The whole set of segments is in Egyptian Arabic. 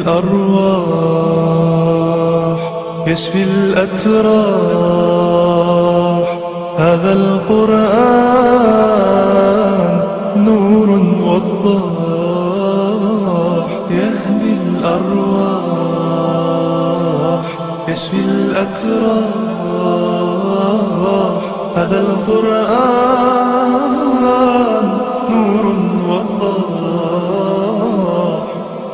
الأرواح يشفي الأتراح هذا القرآن نور وضاح يهدي الأرواح يشفي الأتراح هذا القرآن نور وضاح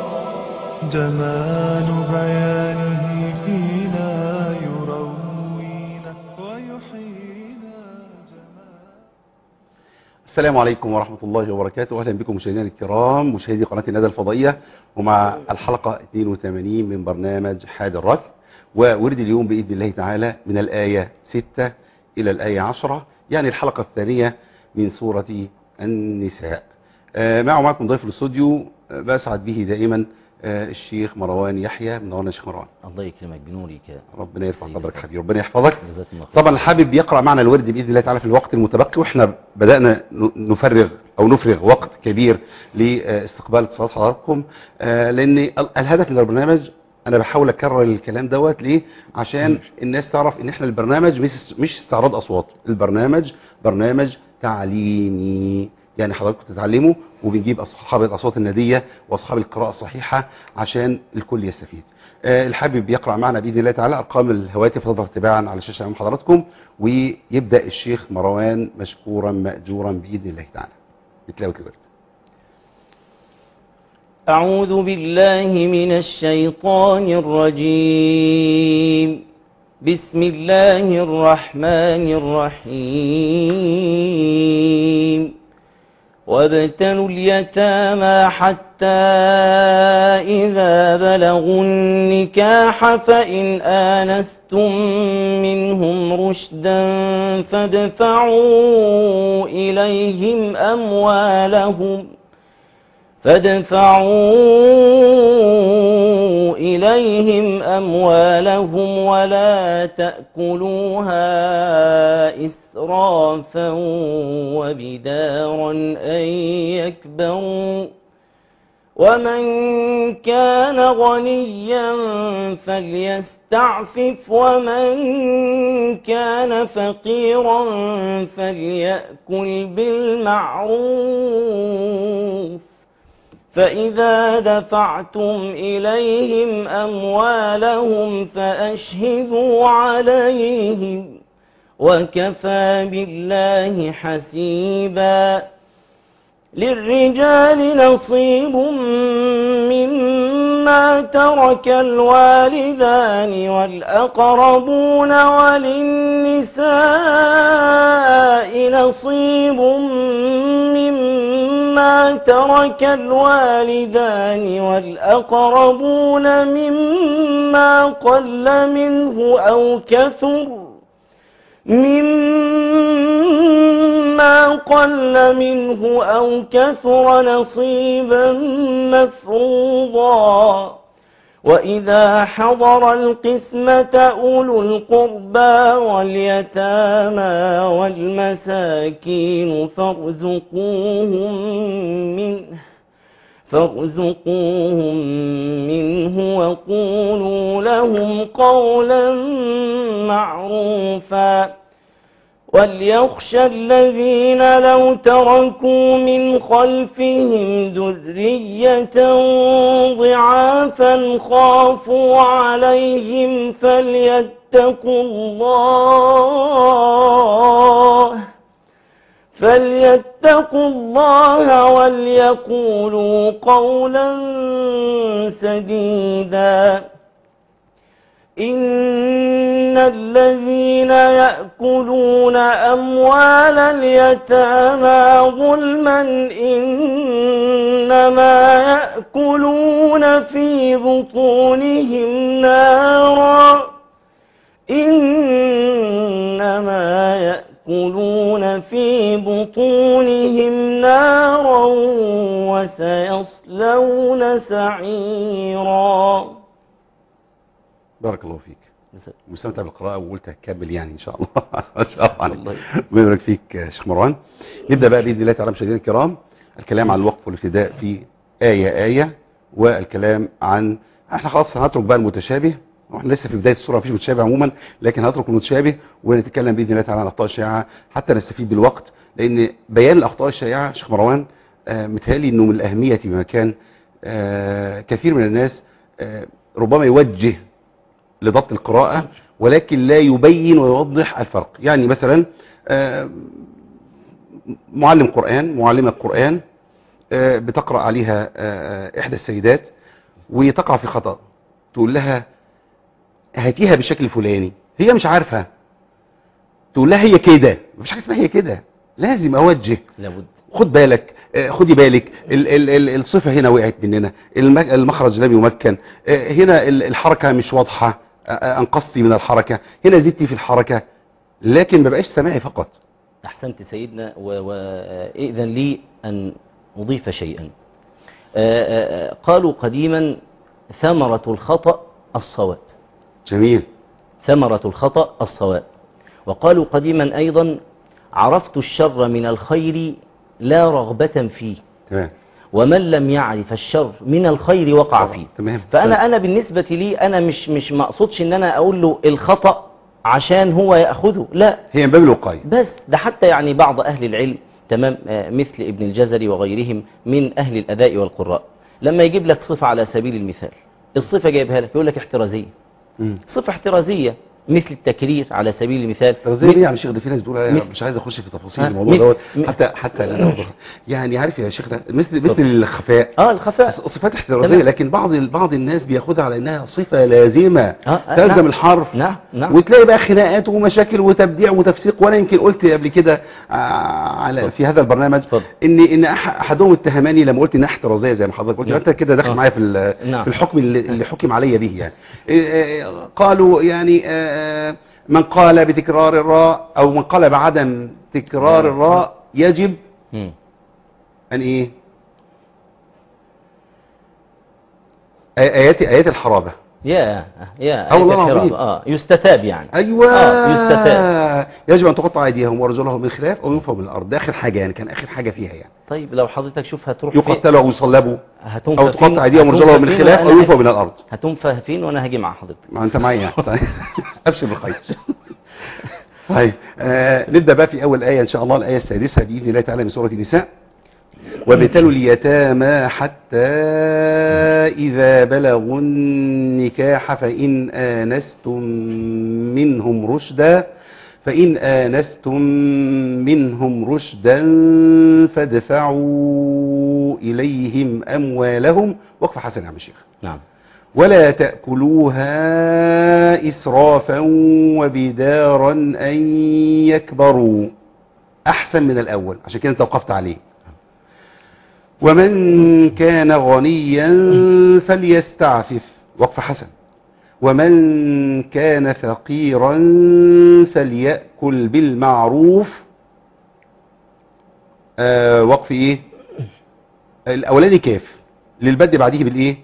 جمال بيانه فينا يروينا ويحيينا جمال السلام عليكم ورحمة الله وبركاته أهلا بكم مشاهدينا الكرام مشاهدي قناة الندى الفضائية ومع الحلقة 82 من برنامج حاد الركب وورد اليوم بإذن الله تعالى من الآية 6 إلى الآية 10 يعني الحلقة الثانية من سورة النساء آه، معه معكم ضيف الاستوديو آه، بسعد به دائما آه، الشيخ مروان يحيى منورنا يا شيخ مروان الله يكرمك بنورك ربنا يرفع سيدي. قدرك حبيبي ربنا يحفظك جزاكم الله خير طبعا الحابب يقرأ معنا الورد بإذن الله تعالى في الوقت المتبقي واحنا بدأنا ن- نفرغ أو نفرغ وقت كبير لاستقبال اتصالات حضراتكم آه، لأن ال- الهدف من البرنامج أنا بحاول أكرر الكلام دوت ليه عشان الناس تعرف إن احنا البرنامج مش مش استعراض أصوات البرنامج برنامج تعليمي يعني حضراتكم تتعلموا وبنجيب أصحاب الأصوات الندية وأصحاب القراءة الصحيحة عشان الكل يستفيد آه، الحابب يقرأ معنا بإذن الله تعالى أرقام الهواتف تظهر تباعا على الشاشة أمام حضراتكم ويبدأ الشيخ مروان مشكورا مأجورا بإذن الله تعالى بتلاوة الورد أعوذ بالله من الشيطان الرجيم بسم الله الرحمن الرحيم وابتلوا اليتامى حتى إذا بلغوا النكاح فإن آنستم منهم رشدا فادفعوا إليهم أموالهم فادفعوا إليهم أموالهم ولا تأكلوها إسرافا وبدارا أن يكبروا ومن كان غنيا فليستعفف ومن كان فقيرا فليأكل بالمعروف فإذا دفعتم إليهم أموالهم فأشهدوا عليهم وكفى بالله حسيبا للرجال نصيب مما ترك الوالدان والأقربون وللنساء نصيب مما ترك الوالدان والأقربون مما قل منه أو كثر مما قل منه أو كثر نصيبا مفروضا وإذا حضر القسمة أولو القربى واليتامى والمساكين فارزقوهم منه فارزقوهم منه وقولوا لهم قولا معروفا وليخشى الذين لو تركوا من خلفهم ذرية ضعافا خافوا عليهم فليتقوا الله فليتقوا الله وليقولوا قولا سديدا إن الذين يأكلون أموال اليتامى ظلما إنما يأكلون في بطونهم نارا إنما يأكلون في بطونهم نارا وسيصلون سعيرا بارك الله فيك مستمتع بالقراءة وقلت هكمل يعني إن شاء الله ما شاء الله عليك الله ربنا يبارك فيك يا شيخ مروان نبدأ بقى بإذن الله تعالى مشاهدينا الكرام الكلام عن الوقف والابتداء في آية آية والكلام عن احنا خلاص هنترك بقى المتشابه واحنا لسه في بدايه الصوره مفيش متشابه عموما لكن هنترك المتشابه ونتكلم باذن الله تعالى عن الاخطاء الشائعه حتى نستفيد بالوقت لان بيان الاخطاء الشائعه شيخ مروان آه متهيألي انه من الاهميه بمكان آه كثير من الناس آه ربما يوجه لضبط القراءه ولكن لا يبين ويوضح الفرق يعني مثلا آه معلم قران معلمه قران آه بتقرا عليها آه احدى السيدات وتقع في خطأ تقول لها هاتيها بالشكل الفلاني هي مش عارفة تقول لها هي كده مفيش حاجة اسمها هي كده لازم اوجه لابد خد بالك آه، خدي بالك ال ال ال الصفة هنا وقعت مننا الم- المخرج لم يمكن آه، هنا ال- الحركة مش واضحة آه، آه، انقصتي من الحركة هنا زدتي في الحركة لكن ما بقاش سماعي فقط أحسنت سيدنا وإذن لي أن أضيف شيئا آه، آه، قالوا قديما ثمرة الخطأ الصواب جميل ثمرة الخطأ الصواب وقالوا قديما أيضا عرفت الشر من الخير لا رغبة فيه تمام ومن لم يعرف الشر من الخير وقع فيه تمام فأنا أنا بالنسبة لي أنا مش مش مقصودش إن أنا أقول له الخطأ عشان هو يأخذه لا هي من باب الوقاية بس ده حتى يعني بعض أهل العلم تمام آه، مثل ابن الجزري وغيرهم من أهل الأداء والقراء لما يجيب لك صفة على سبيل المثال الصفة جايبها لك يقول لك احترازية مم. صفة احترازية مثل التكرير على سبيل المثال طب ازاي ليه يا عم شيخ ده في ناس بتقول أنا مثل- مش عايز اخش في تفاصيل ها، الموضوع مثل- دوت م- حتى حتى لا نوضح. يعني عارف يا شيخ ده مثل مثل الخفاء اه الخفاء صفات احترازيه تمام. لكن بعض بعض الناس بياخدها على انها صفه لازمه آه، آه، تلزم نعم. الحرف نعم نعم وتلاقي بقى خناقات ومشاكل وتبديع وتفسيق وانا يمكن قلت قبل كده آه، على اتفضل. في هذا البرنامج اتفضل. ان ان أح- احدهم اتهمني لما قلت انها احترازيه زي ما حضرتك قلت نعم. انت كده داخل آه. معايا في ال- نعم. في الحكم اللي اللي حكم علي به يعني إيه، إيه، قالوا يعني آه، من قال بتكرار الراء او من قال بعدم تكرار نعم. الراء يجب مم. ان ايه آ- ايات ايات الحرابه يا يا آه والله آية العظيم. الحراب. اه يستتاب يعني ايوه آه، يستتاب. يجب ان تقطع ايديهم وارجلهم من خلاف او ينفوا من الارض ده اخر حاجه يعني كان اخر حاجه فيها يعني طيب لو حضرتك شوف هتروح فين يقتلوا او يصلبوا هتنفى او فين؟ تقطع ايديهم وارجلهم من هتنفى خلاف فين او وأنا ينفوا هاجي- من الارض هتنفى فين وانا هاجي مع حضرتك ما انت معايا طيب. ابشر بالخير طيب آه نبدا بقى في اول ايه ان شاء الله الايه السادسه باذن الله تعالى من سوره النساء وابتلوا اليتامى حتى إذا بلغوا النكاح فإن آنستم منهم رشدا فإن آنستم منهم رشدا فادفعوا إليهم أموالهم وقف حسن يا عم الشيخ نعم ولا تأكلوها إسرافا وبدارا أن يكبروا أحسن من الأول عشان كده انت وقفت عليه ومن كان غنيا فليستعفف وقف حسن ومن كان فقيرا فليأكل بالمعروف آه وقف ايه الاولاني كاف للبد بعديه بالايه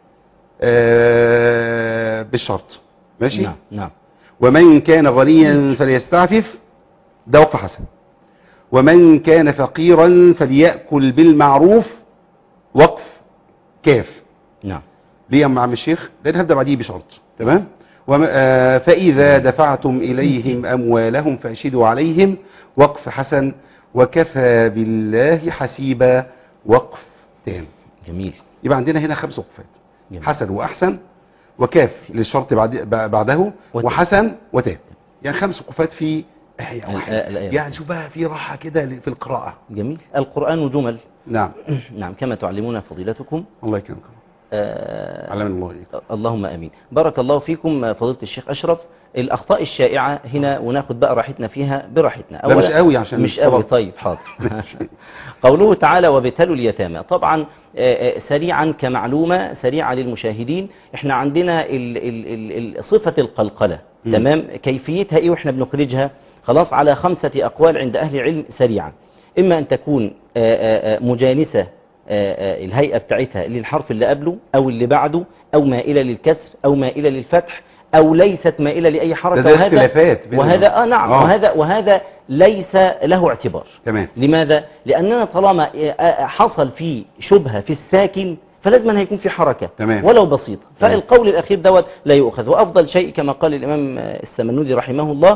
آه بالشرط ماشي نعم نعم ومن كان غنيا فليستعفف ده وقف حسن ومن كان فقيرا فليأكل بالمعروف وقف كاف نعم ليه يا عم عم الشيخ لان هبدا بعديه بشرط تمام وم- آه، فإذا دفعتم إليهم أموالهم فأشهدوا عليهم وقف حسن وكفى بالله حسيبا وقف تام جميل يبقى عندنا هنا خمس وقفات جميل. حسن وأحسن وكاف للشرط بعد ب- بعده وتام. وحسن وتام يعني خمس وقفات في آية الآ- واحدة الآية. يعني شوف بقى في راحة كده في القراءة جميل القرآن جمل نعم نعم كما تعلمون فضيلتكم الله يكرمكم آه علمنا الله إياكم اللهم امين بارك الله فيكم فضيله الشيخ اشرف الاخطاء الشائعه هنا وناخد بقى راحتنا فيها براحتنا لا مش قوي عشان مش الصلاة. قوي طيب حاضر قوله تعالى وابتلوا اليتامى طبعا آه، آه، سريعا كمعلومه سريعه للمشاهدين احنا عندنا ال ال ال ال صفه القلقله مم. تمام كيفيتها ايه واحنا بنخرجها خلاص على خمسه اقوال عند اهل العلم سريعا اما ان تكون آه، آه، آه، مجانسه آه، آه، الهيئة بتاعتها للحرف اللي قبله أو اللي بعده أو مائلة للكسر أو مائلة للفتح أو ليست مائلة لأي حركة ده- ده اختلافات بين وهذا العلماء. آه نعم آه. وهذا وهذا ليس له اعتبار تمام لماذا؟ لأننا طالما آه، آه، حصل في شبهة في الساكن فلازم أن هيكون في حركة تمام. ولو بسيطة فالقول الأخير دوت لا يؤخذ وأفضل شيء كما قال الإمام السمنودي رحمه الله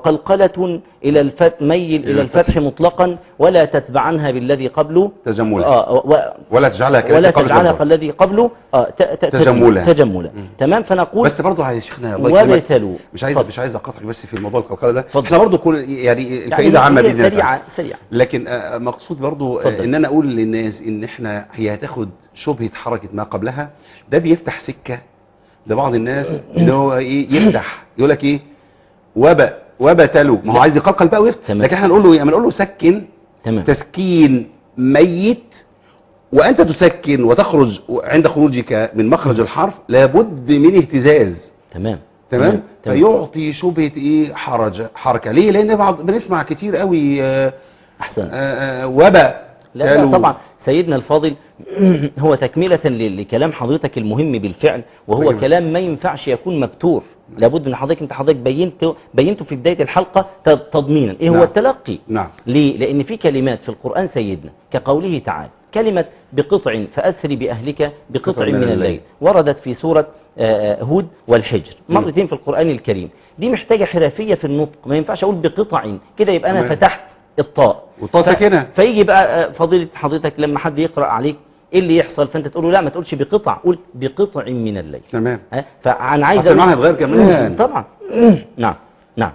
وقلقلة إلى الفتح ميل إلى الفتح مطلقا ولا تتبعنها بالذي قبله تجملا آه و ولا تجعلها كالتي ولا قبل تجعلها تجمل. كالذي قبله آه ت- ت- تجملا. تجملا مم. تمام فنقول بس برضه يا شيخنا الله يكرمك وابتلوا مش عايز اتفضل. مش عايز اقاطعك بس في موضوع القلقله ده اتفضل. احنا برضه كل يعني يعني الفائده عامه هي باذن الله سريعة سريعة لكن آه، مقصود برضو آه، اتفضل. ان انا اقول للناس ان احنا هي هتاخد شبهة حركة ما قبلها ده بيفتح سكة لبعض الناس ان هو ايه يفتح يقول لك ايه وبا وبتلوا ما هو لا. عايز يقلقل بقى ويفتح تمام. لكن احنا نقول له ايه اما نقول له سكن تمام تسكين ميت وانت تسكن وتخرج عند خروجك من مخرج الحرف لابد من اهتزاز تمام تمام تمام. فيعطي شبهة ايه حرج حركة ليه لان بعض بنسمع كتير قوي آه أحسن آه، آه، وبا لا, لا قالوا- طبعا سيدنا الفاضل هو تكملة ل- لكلام حضرتك المهم بالفعل وهو أيوة. كلام ما ينفعش يكون مبتور لابد ان حضرتك انت حضرتك بينت بينته في بداية الحلقة ت- تضمينا ايه هو نعم. التلقي نعم ليه لان في كلمات في القرآن سيدنا كقوله تعالى كلمة بقطع فأسري بأهلك بقطع من الليل وردت في سورة آه، هود والحجر مرتين في القرآن الكريم دي محتاجة حرفية في النطق ما ينفعش أقول بقطع كده يبقى أنا تمام. فتحت الطاء والطاء ف- ساكنة. فيجي بقى آه، فضيلة حضرتك لما حد يقرأ عليك ايه اللي يحصل فانت تقول له لا ما تقولش بقطع قول بقطع من الليل تمام ها؟ فانا عايز أصل المعنى يتغير كمان. طبعا نعم نعم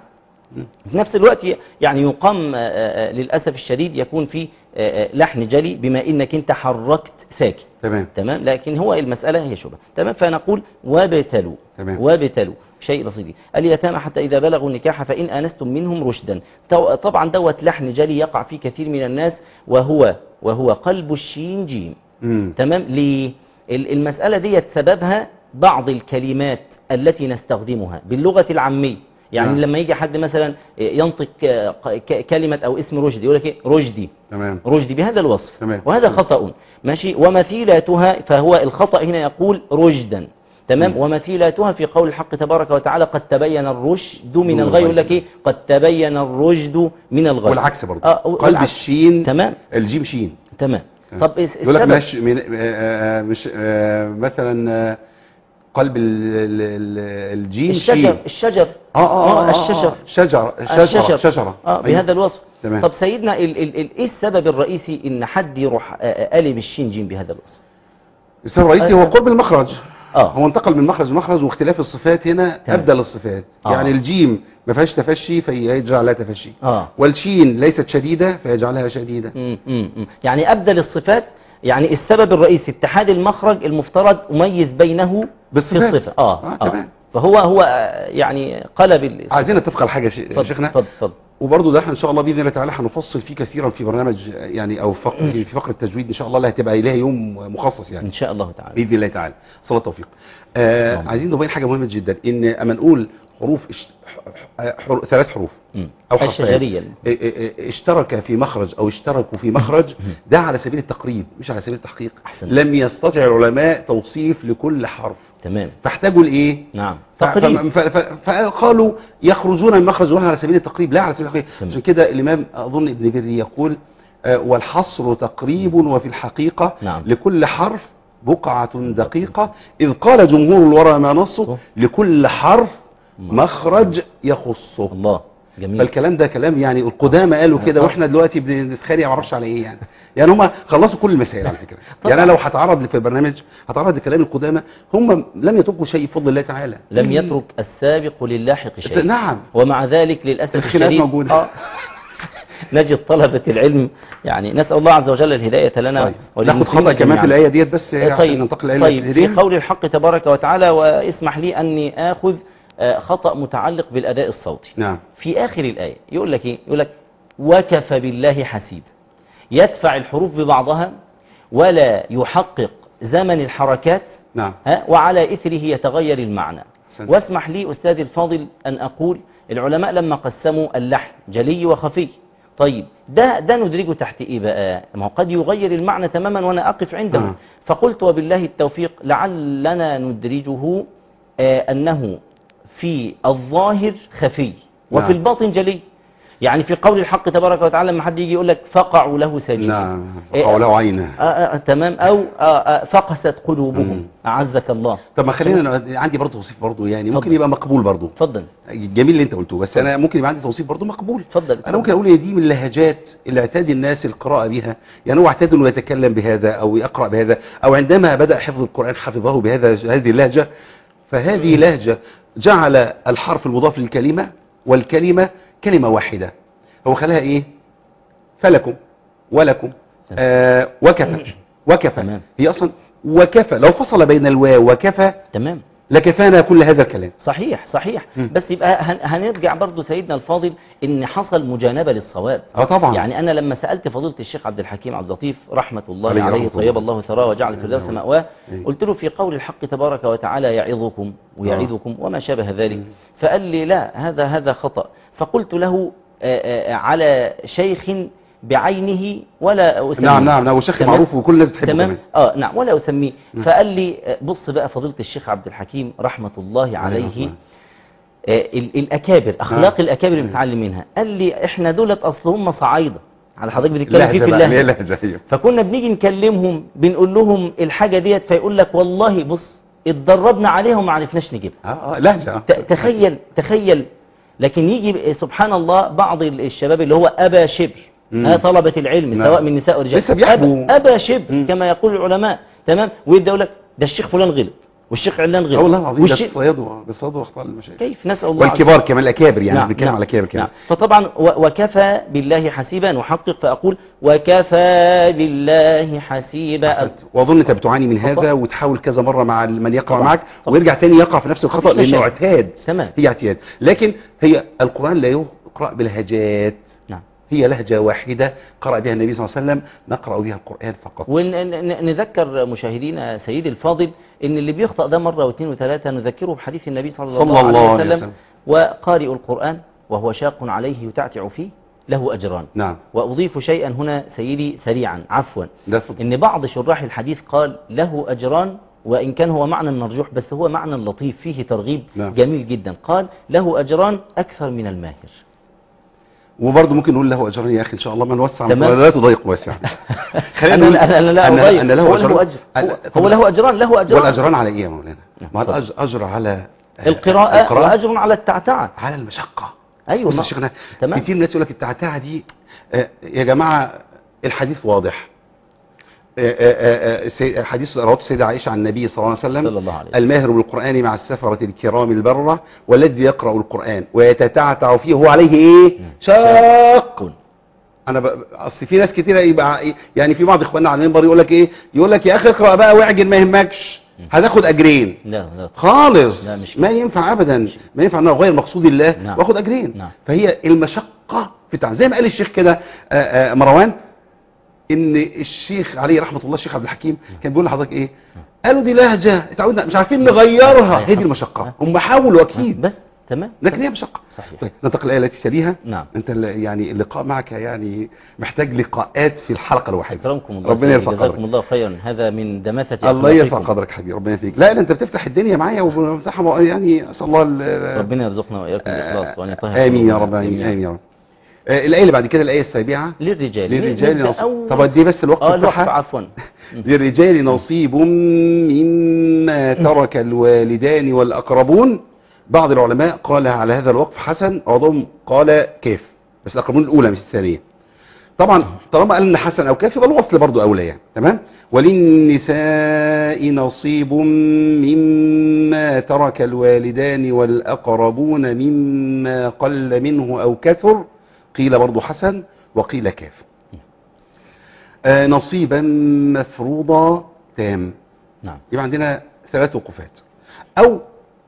في نفس الوقت يعني يقام آه، آه، للأسف الشديد يكون في آه، آه، لحن جلي بما انك انت حركت ساكن تمام تمام لكن هو المسألة هي شبه تمام فنقول وابتلوا تمام. وابتلوا شيء بسيط اليتامى حتى إذا بلغوا النكاح فإن آنستم منهم رشدا تو- طبعا دوت لحن جلي يقع فيه كثير من الناس وهو وهو قلب الشين جيم مم. تمام ليه ال- المسألة ديت سببها بعض الكلمات التي نستخدمها باللغة العامية يعني نعم. لما يجي حد مثلا ينطق آه، ك- كلمة أو اسم رشدي يقول لك إيه رشدي تمام رشدي بهذا الوصف تمام. وهذا خطأ ماشي ومثيلاتها فهو الخطأ هنا يقول رشدا تمام مم. ومثيلاتها في قول الحق تبارك وتعالى قد تبين الرشد من من الغي يقول لك الغي. ايه قد تبين الرشد من الغي والعكس برضه آه قلب والعكس. الشين تمام الجيم شين تمام تمام. طب الس- يقول لك السبب مش من آه، آه، مش آه، مثلا آه، قلب ال- ال- ال- الجيم الشجر شين الشجر اه اه آه، آه، الشجر شجر شجرة شجرة اه أيوة. بهذا الوصف تمام. طب سيدنا ال ال ال ايه السبب الرئيسي ان حد يروح آه، آه، قلب الشين جيم بهذا الوصف السبب الرئيسي هو آه. قرب المخرج اه هو انتقل من مخرج لمخرج واختلاف الصفات هنا تمام. ابدل الصفات آه. يعني الجيم ما فيهاش تفشي فيجعل لها تفشي اه والشين ليست شديدة فيجعلها شديدة مم، مم، مم. يعني أبدل الصفات يعني السبب الرئيسي اتحاد المخرج المفترض أميز بينه في بالصفات. الصفة آه, آه، آه. تمام. فهو هو آه، يعني قلب ال- عايزين نتفق على حاجة شي- اتفضل، شيخنا اتفضل اتفضل وبرضه ده احنا ان شاء الله باذن الله تعالى هنفصل فيه كثيرا في برنامج يعني او فق- في فقره التجويد ان شاء الله اللي هتبقى لها يوم مخصص يعني إن شاء الله تعالى باذن الله تعالى صلاه التوفيق آه اللهم. عايزين نبين حاجه مهمه جدا ان اما نقول حروف اش... ح- حر... ثلاث حروف مم. او حرفين الشجرية ا- ا- اشترك في مخرج او اشتركوا في مخرج ده على سبيل التقريب مش على سبيل التحقيق أحسن. لم يستطع العلماء توصيف لكل حرف تمام فاحتاجوا لايه نعم ف- تقريب ف- ف- فقالوا يخرجون من مخرج واحد على سبيل التقريب لا على سبيل التقريب تمام. عشان كده الامام اظن ابن بري يقول آه، والحصر تقريب وفي الحقيقة نعم. لكل حرف بقعة دقيقة إذ قال جمهور الورى ما نصه لكل حرف مخرج يخصه الله جميل فالكلام ده كلام يعني القدامى قالوا كده آه. واحنا دلوقتي بنتخانق ما اعرفش على ايه يعني يعني هم خلصوا كل المسائل على فكره طبعا. يعني انا لو هتعرض في البرنامج هتعرض لكلام القدامى هم لم يتركوا شيء بفضل الله تعالى لم يترك السابق للاحق شيء نعم ومع ذلك للأسف الخناقات الشديد موجودة. آه. نجد طلبة العلم يعني نسأل الله عز وجل الهداية لنا طيب ناخد وللمسلمين خطأ كمان في جميعاً. الآية ديت بس عشان طيب ننتقل لآية طيب في الهدية. قول الحق تبارك وتعالى واسمح لي أني آخذ آه، خطأ متعلق بالأداء الصوتي نعم في آخر الآية يقول لك إيه يقول لك وكفى بالله حسيب يدفع الحروف ببعضها ولا يحقق زمن الحركات نعم ها وعلى إثره يتغير المعنى أحسنت. واسمح لي أستاذي الفاضل أن أقول العلماء لما قسموا اللحن جلي وخفي طيب ده ده ندرجه تحت إيه بقى ما هو قد يغير المعنى تماما وأنا أقف عنده آه. فقلت وبالله التوفيق لعلنا ندرجه آه أنه في الظاهر خفي وفي نعم. الباطن جلي يعني في قول الحق تبارك وتعالى لما حد يجي يقول لك فقعوا له ساجدين نعم إيه، وقوله عينه آه آه تمام او آه آه فقست قلوبهم مم. اعزك الله طب ما خلينا أنا عندي برضه توصيف برضه يعني ممكن اتفضل. يبقى مقبول برضه اتفضل جميل اللي انت قلته بس انا ممكن يبقى عندي توصيف برضه مقبول اتفضل انا ممكن اقول ان دي من اللهجات اللي اعتاد الناس القراءه بها يعني هو اعتاد انه يتكلم بهذا او يقرا بهذا او عندما بدا حفظ القران حفظه بهذا هذه اللهجه فهذه لهجه جعل الحرف المضاف للكلمه والكلمه كلمه واحده هو خلاها ايه فلكم ولكم آه وكفى وكفى تمام. هي اصلا وكفى لو فصل بين الواو وكفى تمام لكفانا كل هذا الكلام صحيح صحيح مم. بس يبقى هن- هنرجع برضو سيدنا الفاضل ان حصل مجانبة للصواب اه طبعا يعني انا لما سألت فضيلة الشيخ عبد الحكيم عبد اللطيف رحمة الله عليه عليه, رحمة طيب الله. الله ثراه وجعل الفردوس أيوة. مأواه أيوة. قلت له في قول الحق تبارك وتعالى يعظكم ويعظكم وما شابه ذلك فقال لي لا هذا هذا خطأ فقلت له آه، آه، على شيخ بعينه ولا أسميه نعم نعم نعم وشيخ تمام؟ معروف وكل الناس بتحبه تمام كمان اه نعم ولا اسميه فقال لي آه، بص بقى فضيلة الشيخ عبد الحكيم رحمة الله عليه الله. آه، ال- الأكابر أخلاق الأكابر اللي بنتعلم منها قال لي إحنا دولت أصل هم صعايدة على حضرتك بتتكلم فيه لهجة في بقى هي الله لهجة هي فكنا بنيجي نكلمهم بنقول لهم الحاجة ديت فيقول لك والله بص اتدربنا عليها وما عرفناش نجيبها اه اه لهجة آه. ت- تخيل تخيل لكن يجي سبحان الله بعض ال- الشباب اللي هو أبا شبر مم. ها طلبة العلم نعم. سواء من نساء ورجال لسه بيحبوا. أبا, أبا شبر مم. كما يقول العلماء تمام ويبدأ يقول لك ده الشيخ فلان غلط والشيخ علان غلط اه والله العظيم ده والشيخ بيصيدوا بيصيدوا اخطاء المشايخ كيف نسأل الله عز والكبار كمان الاكابر يعني نعم، بنتكلم نعم، على كابر كمان نعم. فطبعا و- وكفى بالله حسيبا نحقق فأقول وكفى بالله حسيبا أحسنت. واظن انت بتعاني من هذا طبعا. وتحاول كذا مره مع ال- من يقرا طبعا. معك طبعا. ويرجع تاني يقع في نفس الخطا مفيش لانه مشاكل. اعتاد تمام هي اعتياد لكن هي القران لا يقرا بلهجات نعم هي لهجه واحده قرا بها النبي صلى الله عليه وسلم نقرا بها القران فقط ونذكر مشاهدينا سيدي الفاضل ان اللي بيخطأ ده مرة واثنين وثلاثة نذكره بحديث النبي صلى الله, صلى الله عليه عليه وسلم وسلم. وقارئ القرآن وهو شاق عليه يتعتع فيه له أجران نعم وأضيف شيئا هنا سيدي سريعا عفوا ده اتفضل. ان بعض شراح الحديث قال له أجران وإن كان هو معنى مرجوح بس هو معنى لطيف فيه ترغيب نعم. جميل جدا قال له أجران أكثر من الماهر وبرضه ممكن نقول له اجران يا اخي ان شاء الله ما نوسع تمام. لا تضيق واسع أنا, أنا, أنا لا أن- أضيق أن له هو أجران. له أجر أن- هو, هو له أجران له أجران والاجران على ايه يا مولانا ما اتفضل. الأج- اجر على آه، القراءة, القراءة وأجر على التعتعة على المشقه أيوة بص ما- يا شيخنا تمام. كتير من الناس يقول لك التعتعه دي آه، يا جماعه الحديث واضح آه، آه، آه، سي- حديث رواه السيدة عائشة عن النبي صلى الله عليه وسلم صلى الله عليه وسلم. الماهر بالقرآن مع السفرة الكرام البرة والذي يقرأ القرآن ويتتعتع فيه هو عليه ايه شاق انا ب... اصل في ناس كتيره يبقى يعني في بعض اخواننا على المنبر يقول لك ايه يقول لك يا اخي اقرا بقى واعجل ما يهمكش هتاخد اجرين لا لا خالص لا، مش ما ينفع ابدا ما ينفع ان أنا اغير مقصود الله نعم. واخد اجرين نعم. فهي المشقه في التعامل زي ما قال الشيخ كده آه، آه، مروان ان الشيخ عليه رحمه الله الشيخ عبد الحكيم كان بيقول لحضرتك ايه قالوا دي لهجه اتعودنا مش عارفين نغيرها هي دي المشقه هم حاولوا اكيد بس تمام لكن هي مشقه صحيح. طيب ننتقل الايه التي تليها نعم. انت ال- يعني اللقاء معك يعني محتاج لقاءات في الحلقه الواحده اكرمكم الله ربنا سيدي، يرفع جزاكم قدرك الله خيرا هذا من دماثة الله يرفع أخلاقكم. قدرك حبيبي ربنا يفيك لا لا انت بتفتح الدنيا معايا وبنفتحها يعني اسال الله ال- ربنا يرزقنا وإياكم الإخلاص وأن يطهر امين يا قلوبنا رب امين جميعاً. امين يا رب آه، الايه اللي بعد كده الايه السابعه للرجال للرجال نبدأ نصيب أول- طب دي بس الوقت اه الوقت بتاعها عفوا للرجال نصيب مما ترك الوالدان والأقربون بعض العلماء قال على هذا الوقف حسن بعضهم قال كاف بس الأقربون الأولى مش الثانية طبعا طالما قال ان حسن او كاف يبقى الوصل برضو اولى يعني تمام وللنساء نصيب مما ترك الوالدان والاقربون مما قل منه او كثر قيل برضو حسن وقيل كاف آه، نصيبا مفروضا تام نعم يبقى عندنا ثلاث وقفات او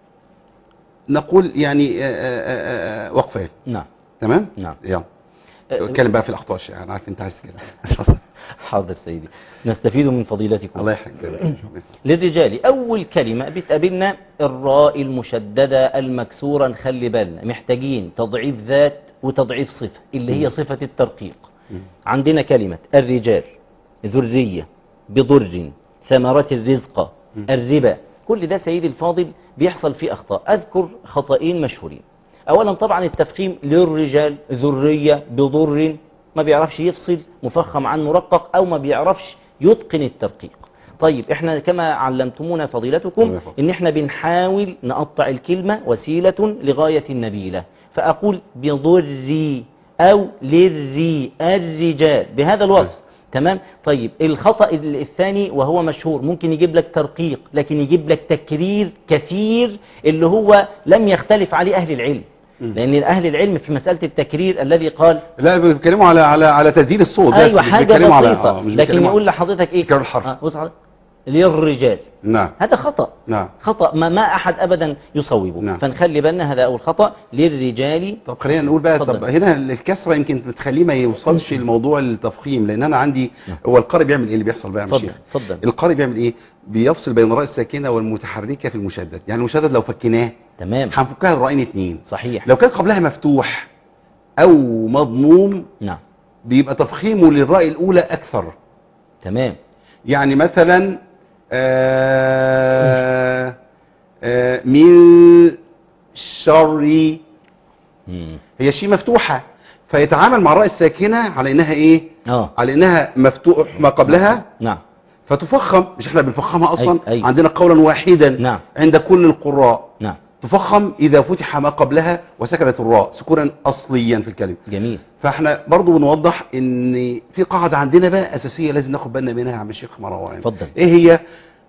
نقول يعني آه، آه، آه، وقفين نعم تمام نعم يلا آه، اتكلم بقى في الاخطاء شيء انا عارف انت عايز كده حاضر سيدي نستفيد من فضيلتكم الله يحفظك للرجال أول كلمة بتقابلنا الراء المشددة المكسورة نخلي بالنا محتاجين تضعيف ذات وتضعيف صفة اللي هي صفة الترقيق عندنا كلمة الرجال ذرية بضر ثمرة الرزق الربا كل ده سيدي الفاضل بيحصل فيه أخطاء أذكر خطأين مشهورين اولا طبعا التفخيم للرجال ذريه بضر ما بيعرفش يفصل مفخم عن مرقق او ما بيعرفش يتقن الترقيق طيب احنا كما علمتمونا فضيلتكم الله يحفظك. ان احنا بنحاول نقطع الكلمة وسيلة لغاية النبيلة فاقول بضري او للري الرجال بهذا الوصف تمام طيب الخطأ ال- الثاني وهو مشهور ممكن يجيب لك ترقيق لكن يجيب لك تكرير كثير اللي هو لم يختلف عليه اهل العلم لان اهل العلم في مسألة التكرير الذي قال لا بيتكلموا على على على تسديد الصوت بس، ايوه مش حاجة بيتكلموا على- بسيطة آه، مش لكن بيتكلموا يقول على- لحضرتك ايه تكرار الحرف. آه، بص حضرتك. للرجال نعم هذا خطأ نعم خطأ ما, ما أحد أبدا يصوبه نعم. فنخلي بالنا هذا أول خطأ للرجال طب خلينا نقول بقى اتفضل. طب هنا الكسره يمكن بتخليه ما يوصلش لموضوع التفخيم لان انا عندي نعم. هو القارئ بيعمل ايه اللي بيحصل بقى يا اتفضل شيخ اتفضل القارئ بيعمل ايه بيفصل بين الراء الساكنه والمتحركه في المشدد يعني المشدد لو فكناه تمام هنفكها لراءين اتنين صحيح لو كان قبلها مفتوح او مضموم نعم بيبقى تفخيمه للراء الاولى اكثر تمام يعني مثلا آه آه من شر مم. هي شيء مفتوحة فيتعامل مع الراء الساكنة على انها ايه اه على انها مفتوح ما قبلها نعم فتفخم مش احنا بنفخمها اصلا أي- أي. عندنا قولا واحدا نعم. عند كل القراء نعم تفخم اذا فتح ما قبلها وسكنت الراء سكونا اصليا في الكلمة جميل فاحنا برضو بنوضح ان في قاعدة عندنا بقى اساسية لازم ناخد بالنا منها يا عم الشيخ مروان اتفضل. ايه هي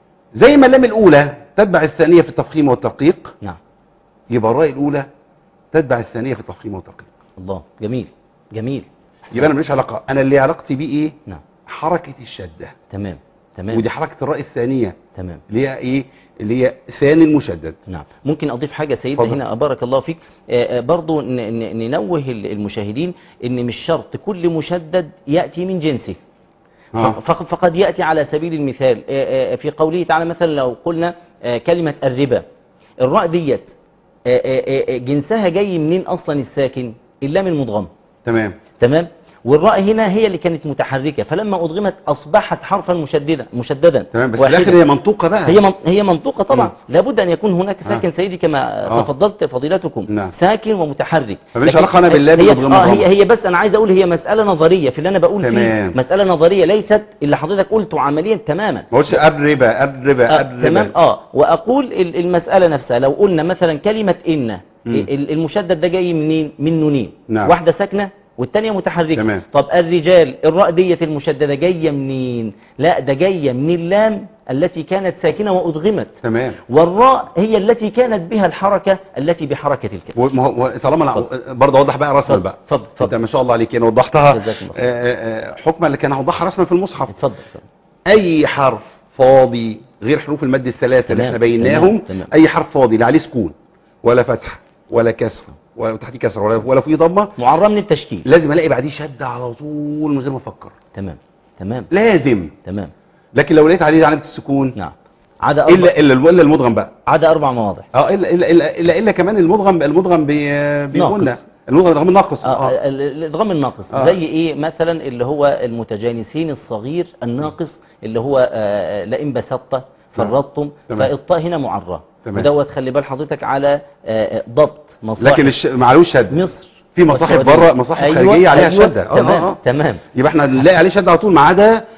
زي ما اللام الاولى تتبع الثانية في التفخيم والترقيق نعم يبقى الراء الاولى تتبع الثانية في التفخيم والترقيق الله جميل جميل يبقى انا ماليش علاقة انا اللي علاقتي بيه ايه نعم حركة الشدة تمام تمام ودي حركة الراء الثانية تمام اللي هي ايه اللي هي ثاني المشدد نعم ممكن أضيف حاجة سيدنا اتفضل. هنا بارك الله فيك آه، آه، برضو ن- ن- ننوه ال- المشاهدين ان مش شرط كل مشدد يأتي من جنسه آه. فق- فقد يأتي على سبيل المثال آه، آه، في قوله تعالى مثلا لو قلنا آه، كلمة الربا الراء ديت آه، آه، آه، جنسها جاي منين أصلا الساكن اللام المدغم تمام تمام والراء هنا هي اللي كانت متحركة فلما أدغمت أصبحت حرفا مشددا مشددا تمام بس في واحدا. الاخر هي منطوقة بقى هي من- هي منطوقة طبعا مم. لابد أن يكون هناك ساكن آه. سيدي كما آه. تفضلت فضيلتكم نعم. ساكن ومتحرك فماليش لكن علاقة أنا باللام هي, المدغمة آه طبعا. هي, هي بس أنا عايز أقول هي مسألة نظرية في اللي أنا بقول تمام. فيه مسألة نظرية ليست اللي حضرتك قلته عمليا تماما ما قلتش قبل ربا قبل ربا آه قبل تمام ربا اه واقول ال- المسألة نفسها لو قلنا مثلا كلمة ان مم. ال- المشدد ده جاي منين من نونين نعم. واحدة ساكنة والتانية متحركة تمام. طب الرجال الراء ديت المشددة جاية منين لا ده جاية من اللام التي كانت ساكنة وأدغمت تمام والراء هي التي كانت بها الحركة التي بحركة الكلمة وما هو طالما انا برضه اوضح بقى رسما اتفضل، بقى اتفضل، اتفضل. انت ما شاء الله عليك انا وضحتها جزاك الله خير. آه، آه، حكما اللي كان هوضحها رسما في المصحف اتفضل اتفضل. اي حرف فاضي غير حروف المد الثلاثه اللي تمام، احنا بيناهم تمام، تمام. اي حرف فاضي لا عليه سكون ولا فتح ولا كسر ولا تحتيه كسر ولا ولا فيه ضمه معرى من التشكيل لازم الاقي بعديه شده على طول من غير ما افكر تمام تمام لازم تمام لكن لو لقيت عليه علامه السكون نعم عدا أربع, الا الا الا المدغم بقى عدا أربع مواضع اه الا الا الا الا, إلا كمان المدغم المدغم بي- بيقولنا ناقص. المدغم الرقم الناقص آه. اه ال- الادغام الناقص آه. زي ايه مثلا اللي هو المتجانسين الصغير الناقص اللي هو آه، لئن بسطت فرطتم تمام. فالطاء هنا معرة تمام. ودوت خلي بال حضرتك على آه، آه، ضبط مصاحف لكن الش... معلوش شد مصر في مصاحف والسعودية. بره مصاحف أيوة، خارجيه عليها أيوة، شده تمام آه. تمام يبقى احنا نلاقي عليه شده على طول ما عدا آه،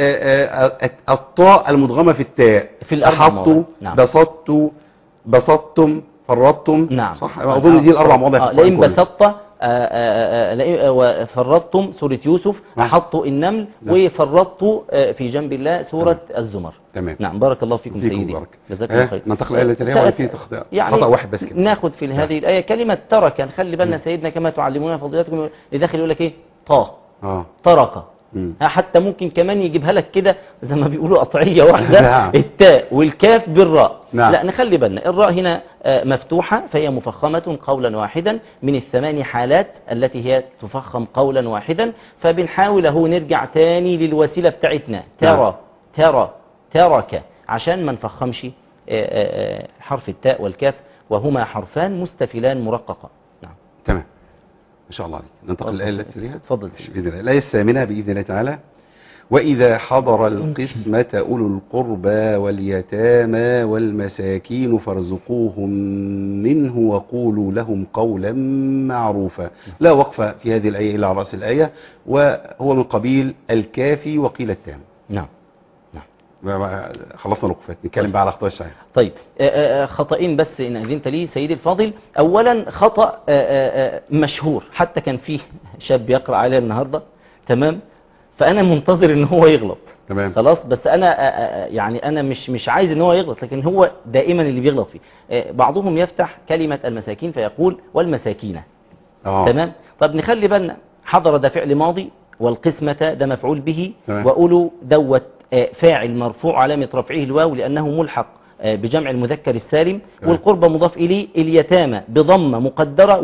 آه، آه، الطاء المدغمه في التاء في الأربع أحطوا مواضع. نعم. بسطتوا بسطتم فرطتم نعم صح اظن دي الاربع مواضع آه، في القرآن لئن كله. بسطت آه، آه، آه، لئن- آه، وفرطتم سورة يوسف نعم. أحطوا النمل نعم. وفرطوا آه، في جنب الله سورة الزمر تمام نعم بارك الله فيكم فيكم سيدي بارك. جزاك ها، الله خير ننتقل الآية التي تليها ولا في تخطئ- يعني خطأ واحد بس كده؟ ناخد في هذه الآية كلمة ترك نخلي بالنا سيدنا كما تعلمون فضيلتكم لداخل يقول لك ايه طا اه ترك مم. ها، حتى ممكن كمان يجيبها لك كده زي ما بيقولوا قطعية واحدة نعم. التاء والكاف بالراء نعم. لا نخلي بالنا الراء هنا آه، مفتوحة فهي مفخمة قولا واحدا من الثمان حالات التي هي تفخم قولا واحدا فبنحاول اهو نرجع تاني للوسيلة بتاعتنا ترى ترى ترك عشان ما نفخمش آه، آه، آه، حرف التاء والكاف وهما حرفان مستفلان مرققة نعم تمام ان شاء الله عليك ننتقل اتفضل. للايه التي تليها اتفضل باذن الله الايه الثامنه باذن الله تعالى وإذا حضر القسمة أولو القربى واليتامى والمساكين فارزقوهم منه وقولوا لهم قولا معروفا لا وقف في هذه الآية إلا على رأس الآية وهو من قبيل الكافي وقيل التام نعم ما- ما- خلصنا الوقفات نتكلم بقى على أخطاء الشاعر طيب آه، آه، آه، خطأين بس إن أذنت لي سيدي الفاضل أولا خطأ آه، آه، آه، مشهور حتى كان فيه شاب يقرأ عليه النهاردة تمام فأنا منتظر إن هو يغلط تمام خلاص بس أنا آه، آه، يعني أنا مش مش عايز إن هو يغلط لكن هو دائما اللي بيغلط فيه آه، بعضهم يفتح كلمة المساكين فيقول والمساكين اه تمام طب نخلي بالنا حضر ده فعل ماضي والقسمة ده مفعول به تمام. وأولو دوت آه، فاعل مرفوع علامة رفعه الواو لأنه ملحق آه، بجمع المذكر السالم تمام. والقربة مضاف إليه اليتامى بضمة مقدرة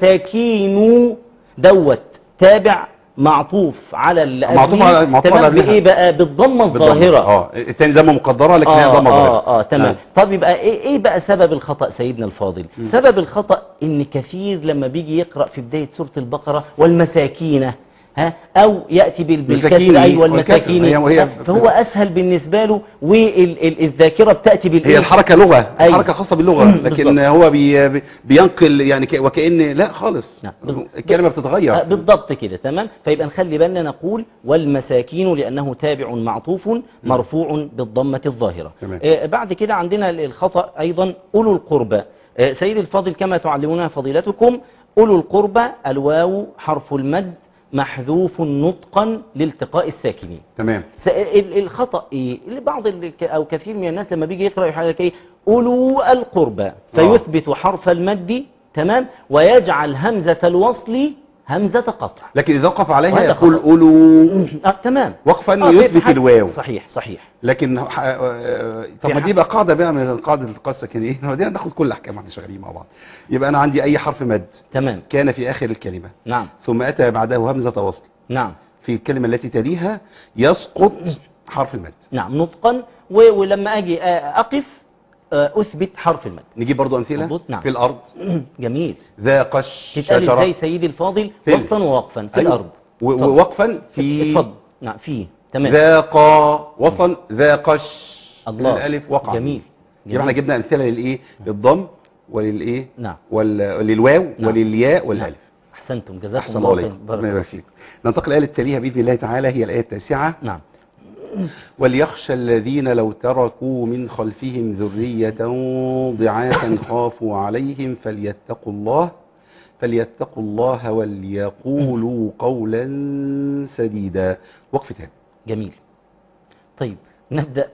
والمساكين دوت تابع معطوف على اللي معطوف قبليه. على- معطوف تمام على قبلها. بإيه بقى بالضمة بالضمة. الظاهرة اه التاني ضمه مقدره لكن هي آه ضمه ظاهره آه, آه تمام نعم. طب يبقى إيه, إيه بقى سبب الخطأ سيدنا الفاضل سبب الخطأ إن كثير لما بيجي يقرأ في بداية سورة البقرة والمساكين ها أو يأتي بال- بالكسر مساكين أي والكسر. والمساكين هي- وهي- ها؟ فهو أسهل بالنسبة له والذاكرة بتأتي بالإيه هي الحركة لغة أيوة. الحركة خاصة باللغة لكن بالضبط. هو بي بي- بينقل يعني ك- وكأن لا خالص نعم. بالضبط. الكلمة آه، بتتغير بالضبط كده تمام فيبقى نخلي بالنا نقول والمساكين لأنه تابع معطوف مرفوع بالضمة الظاهرة تمام. آه، بعد كده عندنا الخطأ أيضا أولو القربى آه، سيد الفاضل كما تعلمون فضيلتكم أولو القربى الواو حرف المد محذوف نطقا لالتقاء الساكنين تمام س- ال- الخطأ ايه اللي بعض ال- ك- او كثير من الناس لما بيجي يقرأ يقول لك ايه اولو القربى فيثبت حرف المد تمام ويجعل همزة الوصل همزة قطع لكن إذا وقف عليها وهذا يقول خطأ. قولوا آه تمام وقفا آه، يثبت بيبحث- الواو صحيح صحيح لكن ح- آه، طب في ما ح- دي بقى قاعدة بقى من قاعدة القصة كده ايه ودينا ناخد كل الاحكام احنا شغالين مع بعض يبقى انا عندي اي حرف مد تمام كان في اخر الكلمة نعم ثم اتى بعده همزة وصل نعم في الكلمة التي تليها يسقط حرف المد نعم نطقا و- ولما اجي آه، اقف آه، اثبت حرف المد نجيب برضو امثلة مظبوط، نعم. في الارض جميل ذا قش تتقال شجرة ازاي سيدي الفاضل في ال- وسطا ووقفا في أيوة. الارض و- اتفضل. ووقفا في اتفضل نعم في تمام ذاق وصلا ذا قش الله الالف وقع جميل يبقى احنا جميل. جبنا امثله للايه للضم وللايه نعم وال- وللواو نعم. وللياء والالف احسنتم جزاكم احسن الله الله خير عليكم بارك ربنا الله يبارك فيك ننتقل الايه التاليه باذن الله تعالى هي الايه التاسعه نعم وليخشى الذين لو تركوا من خلفهم ذريه ضعافا خافوا عليهم فليتقوا الله فليتقوا الله وليقولوا قولا سديدا وقف تاني جميل طيب نبدأ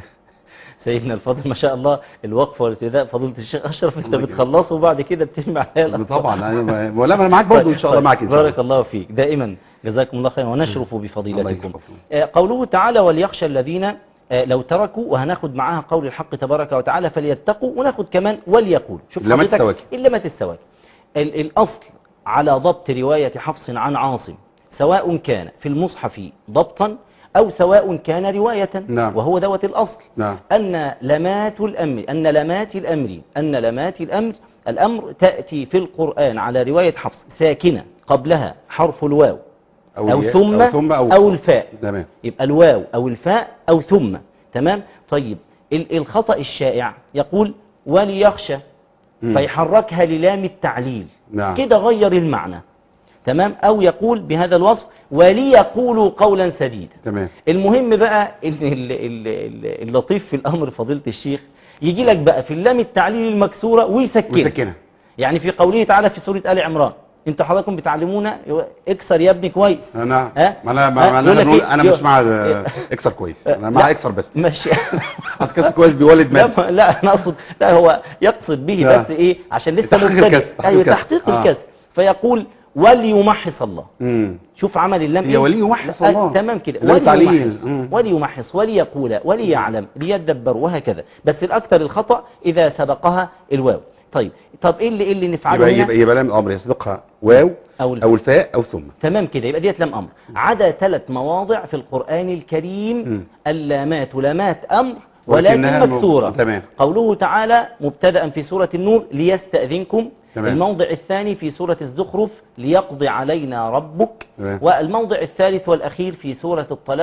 سيدنا الفاضل ما شاء الله الوقفة والابتداء فضيلة الشيخ أشرف أنت الله يكرمك. بتخلصه وبعد كده بترمي عليها الأخطاء. طبعا أنا- ولا انا معاك برضو ان شاء الله طيب، معاك ان شاء بارك الله الله فيك دائما جزاكم الله خيرا ونشرف الله بفضيلتكم يكرمك. آه، قوله تعالى وليخشى الذين آه، لو تركوا وهناخد معاها قول الحق تبارك وتعالى فليتقوا وناخد كمان وليقولوا شوف لمات حضرتك السواكن. اللمات السواكن ال- الأصل على ضبط رواية حفص عن عاصم سواء كان في المصحف ضبطا أو سواء كان رواية نعم. وهو دوت الأصل نعم أن لمات الأمر أن لمات الأمر أن لمات الأمر الأمر تأتي في القرآن على رواية حفص ساكنة قبلها حرف الواو أو, الياء- ثم أو ثم أو, أو الفاء تمام يبقى الواو أو الفاء أو ثم تمام طيب ال- الخطأ الشائع يقول وليخشى مم. فيحركها للام التعليل نعم كده غير المعنى تمام أو يقول بهذا الوصف وليقولوا قولا سديدا تمام المهم بقى ان ال- ال- ال- اللطيف في الامر فضيله الشيخ يجي لك بقى في اللام التعليل المكسوره ويسكن وسكنها يعني في قوله تعالى في سوره ال عمران انتوا حضراتكم بتعلمونا اكسر يا ابني كويس انا ها؟ ما انا ها؟ ما انا يقول لك بقول إيه؟ انا يقول- مش مع ده- اكسر كويس انا مع لا. اكسر بس ماشي اصل كسر كويس بيولد لا مال ما- لا انا اقصد لا هو يقصد به لا. بس ايه عشان لسه تحقيق مبتدئ الكسر، تحقيق ايوه الكسر. تحقيق آه. الكسر فيقول وليمحص الله امم شوف عمل اللام هي وليمحص لا، الله. تمام كده اللام تعليل. وليمحص مم. وليمحص وليقول وليعلم ليدبر وهكذا بس الاكثر الخطا اذا سبقها الواو طيب طب ايه اللي ايه اللي نفعله يبقى هنا يبقى يبقى لام الامر يسبقها واو او, الف... او الفاء او ثم تمام كده يبقى ديت لام امر عدا ثلاث مواضع في القران الكريم مم. اللامات لامات امر ولكن ولكنها م- مكسوره تمام قوله تعالى مبتدا في سورة النور ليستأذنكم تمام. الموضع الثاني في سورة الزخرف ليقضي علينا ربك تمام. والموضع الثالث والأخير في سورة الطلاق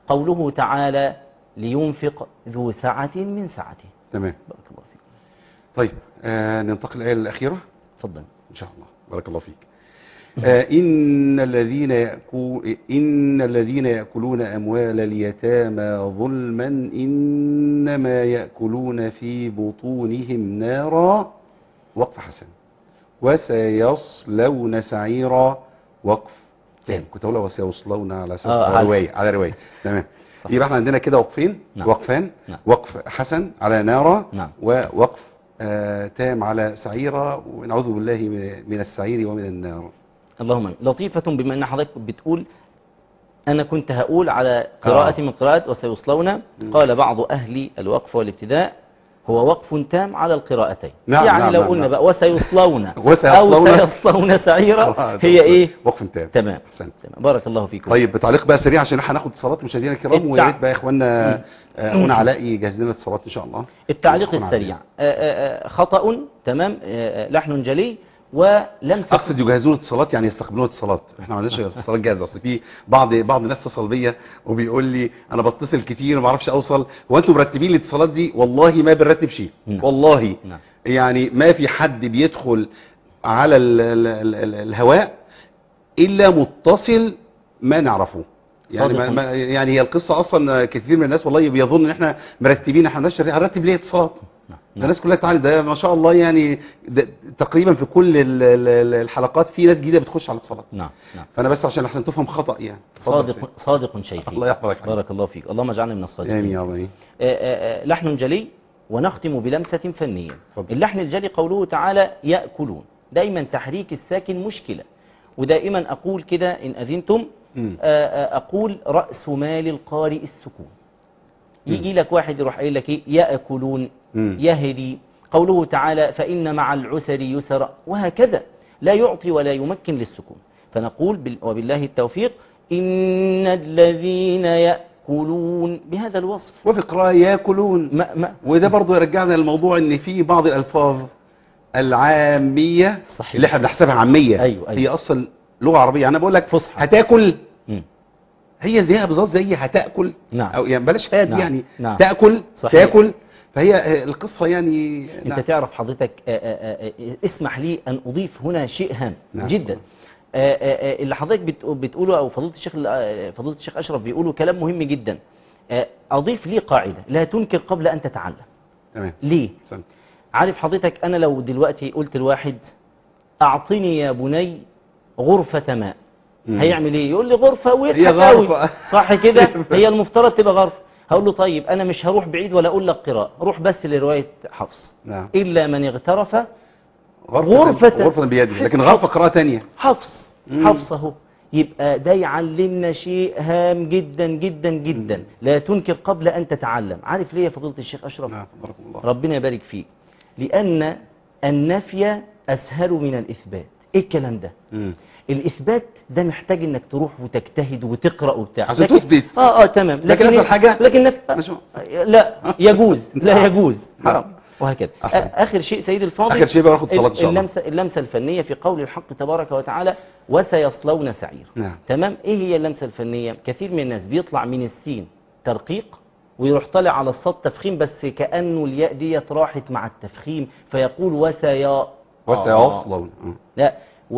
قوله تعالى لينفق ذو سعة من سعته تمام بارك الله فيك طيب آه ننتقل الآية الأخيرة تفضل إن شاء الله بارك الله فيك آه إن الذين يأكو إن الذين يأكلون أموال اليتامى ظلما إنما يأكلون في بطونهم نارا وقف حسن وسيصلون سعيرا وقف تام كنت أقول وسيصلون على سبب آه، على على- رواية على رواية تمام صح. يبقى احنا عندنا كده وقفين نعم. وقفان نعم. وقف حسن على نارا نعم. ووقف آه تام على سعيرة ونعوذ بالله من- من السعير ومن النار اللهم آمين. لطيفة بما ان حضرتك بتقول انا كنت هقول على قراءة آه. من قراءات وسيصلون قال بعض اهل الوقف والابتداء هو وقف تام على القراءتين نعم، يعني نعم، لو نعم، قلنا نعم. بقى وسيصلون وسيصلون- او سيصلون سعيرا قراءة هي ايه وقف تام تمام أحسنت. تمام. بارك الله فيكم طيب بتعليق بقى سريع عشان احنا هناخد اتصالات مشاهدينا الكرام التع- ويا ريت بقى يا اخوانا آه، اخونا علاء يجهز لنا اتصالات ان شاء الله التعليق أخونا السريع علاء. آه، آه، آه، خطأ تمام آه، آه، لحن جلي ولم تكن اقصد يجهزون اتصالات يعني يستقبلون اتصالات احنا ما عندناش اتصالات جاهزه اصل في بعض بعض الناس اتصل بيا وبيقول لي انا بتصل كتير وما اعرفش اوصل هو انتم مرتبين الاتصالات دي والله ما بنرتب شيء نعم. والله نعم. يعني ما في حد بيدخل على ال ال ال ال الهواء الا متصل ما نعرفه يعني ما صادق. ما يعني هي القصه اصلا كثير من الناس والله بيظن ان احنا مرتبين احنا مالناش هنرتب ليه اتصالات نعم. ده الناس كلها تعالى ده ما شاء الله يعني ده تقريبا في كل ال- ال- ال- الحلقات في ناس جديده بتخش على الاتصالات نعم نعم فانا بس عشان احسن تفهم خطا يعني اتفضل صادق صادق شيخي الله يحفظك بارك الله فيك اللهم اجعلنا من الصادقين امين يا رب آمين. آه، آه، آه، لحن جلي ونختم بلمسة فنية اتفضل. اللحن الجلي قوله تعالى يأكلون دايما تحريك الساكن مشكلة ودائما أقول كده إن أذنتم مم. آه، آه، أقول رأس مال القارئ السكون يجي لك واحد يروح قايل لك إيه يأكلون مم. يهدي قوله تعالى فإن مع العسر يسرا وهكذا لا يعطي ولا يمكن للسكون فنقول بال- وبالله التوفيق إن الذين يأكلون بهذا الوصف وفي قراءه ياكلون ما ما وده برضو يرجعنا للموضوع ان في بعض الالفاظ العاميه صحيح. اللي احنا بنحسبها عاميه أيوة، أيوة. هي اصلا لغه عربيه انا بقول لك فصحى. هتاكل مم. هي زيها بالظبط زي هتاكل نعم. او يعني بلاش هاد نعم. يعني نعم. تاكل صحيح. تاكل فهي آه، القصه يعني انت نعم. تعرف حضرتك آه، آه، آه، اسمح لي ان اضيف هنا شيء هام نعم. جدا آه، آه، آه، اللي حضرتك بت- بتقوله او فضيله الشيخ آه، فضيله الشيخ اشرف بيقولوا كلام مهم جدا آه، اضيف لي قاعده لا تنكر قبل ان تتعلم تمام ليه احسنت عارف حضرتك انا لو دلوقتي قلت لواحد اعطني يا بني غرفه ماء مم. هيعمل ايه يقول لي غرفه هي ويضحك غرفة. قوي صح كده هي المفترض تبقى غرفه هقول له طيب انا مش هروح بعيد ولا اقول لك قراءه روح بس لروايه حفص نعم إلا من اغترف غرفة غرفة. غرفة بيده لكن غرفة قراءة تانية حفص مم. حفص اهو يبقى ده يعلمنا شيء هام جدا جدا جدا لا تنكر قبل أن تتعلم عارف ليه يا فضيلة الشيخ أشرف نعم بارك الله ربنا يبارك فيك لأن النفي أسهل من الإثبات إيه الكلام ده مم. الإثبات ده محتاج إنك تروح وتجتهد وتقرأ وبتاع عشان لكن- تثبت. آه آه تمام لكن أسهل حاجة؟ لكن نف... مش- لا يجوز لا نعم. يجوز نعم. حرام وهكذا أحسن. آ- آخر شيء سيد الفاضل آخر شيء بقى ناخد صلاة إن شاء الله. اللمسة, اللمسة الفنية في قول الحق تبارك وتعالى وسيصلون سعير نعم تمام ايه هي اللمسة الفنية كثير من الناس بيطلع من السين ترقيق ويروح طالع على الصاد تفخيم بس كأنه الياء ديت راحت مع التفخيم فيقول وسيا وسيصلون آه. لا